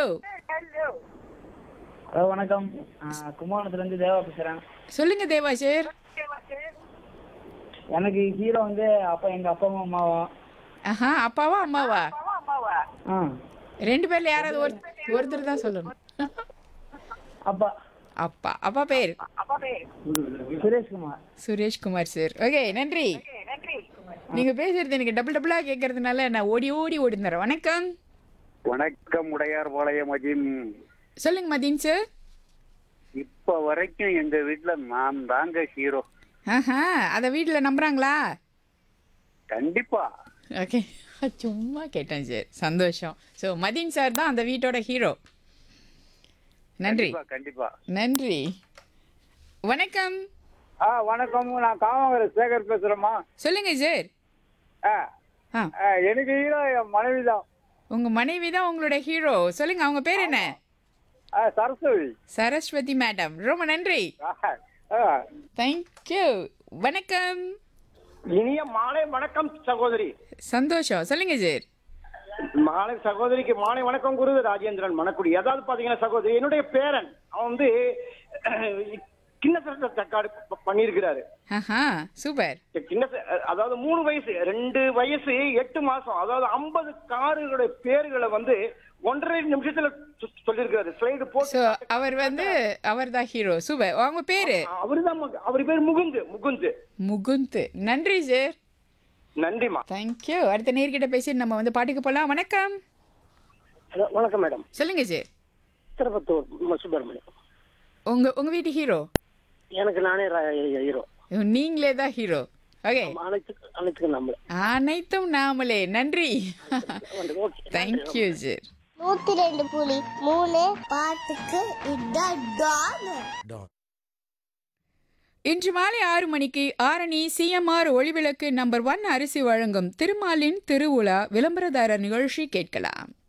Hello வணக்கம் ஆ, கும்பகோணத்துலேருந்து தேவா பேசுகிறேன் சொல்லுங்க தேவா சார் எனக்கு ஹீரோ வந்து அப்பா எங்கள் அப்பாவும் அம்மாவும் ஆஹா அப்பாவா அம்மாவா ஆ ரெண்டு பேர்ல யாராவது ஒரு ஒருத்தர் தான் சொல்லணும் அப்பா அப்பா அப்பா பேர் சுரேஷ்குமார் சுரேஷ்குமார் சார் ஓகே நன்றி நீங்க பேசுறது எனக்கு டபுள் டபுளா கேட்கறதுனால நான் ஓடி ஓடி ஓடி தரேன் வணக்கம் வணக்கம் உடையார் பாளையம் மதியம் சொல்லுங்க மதீன் சார் இப்ப வரைக்கும் எங்க வீட்டுல நான் தாங்க ஹீரோ ஆஹா அதை வீட்டில் நம்புறாங்களா கண்டிப்பா ஓகே சும்மா கேட்டேன் சார் சந்தோஷம் ஸோ மதீன் சார் தான் அந்த வீட்டோட ஹீரோ நன்றி கண்டிப்பா கண்டிப்பா நன்றி வணக்கம் ஆ வணக்கம் நான் காமங்கர சேகர் பேசுறேம்மா சொல்லுங்க சார் ஆ, ஆ ஆ, எனக்கு ஹீரோ என் மனைவி தான் உங்க மனைவி தான் உங்களோட ஹீரோ சொல்லுங்க அவங்க பேர் என்ன ஆ, சரஸ்வதி சரஸ்வதி மேடம் ரொம்ப நன்றி ஆ, ஆ. தேங்க்யூ வணக்கம் இனிய மாலை வணக்கம் சகோதரி சந்தோஷம் சொல்லுங்க சார் மாலை சகோதரிக்கு மாலை வணக்கம் குருது ராஜேந்திரன் மணக்குடி ஏதாவது பாத்தீங்கன்னா சகோதரி என்னுடைய பேரன் அவன் வந்து கிண்ண தக்காடு பண்ணியிருக்கிறாரு ஆஹா சூப்பர் சின்ன அதாவது மூணு வயசு ரெண்டு வயசு எட்டு மாசம் அதாவது ஐம்பது காருகளுடைய பேர்களை வந்து ஒன்றரை நிமிஷத்துல சொ- சொல்லியிருக்காரு ஸ்லைடு போட்டு ஸோ அவர் வந்து அவர் தான் ஹீரோ சூப்பர் அவங்க பேரு அவருதான் மக- அவர் பேர் முகுந்து முகுந்து முகுந்த் நன்றி சார் நன்றிமா தேங்க்யூ அடுத்த நேர்கிட்ட பேசி நம்ம வந்து பாட்டுக்கு போகலாம் வணக்கம் ஹலோ வணக்கம் மேடம் சொல்லுங்க சார் திருப்பத்தூர் ம- சுப்பிரமணியம் உங்க உங்க வீட்டு ஹீரோ எனக்கு நானே ஹீரோ நீங்களே தான் ஹீரோ ஓகே அனைத்து அனைத்துக்கும் நம்மள அனைத்தும் நாமளே நன்றி தேங்க்யூ சார் நூத்தி ரெண்டு புலி மூணு பாட்டுக்கு இதான் டான் இன்று மாலை ஆறு மணிக்கு Arani CMR Olivilakku number one அரிசி வழங்கும் திருமாலின் திருவுலா விளம்பரதாரர் நிகழ்ச்சி கேட்கலாம்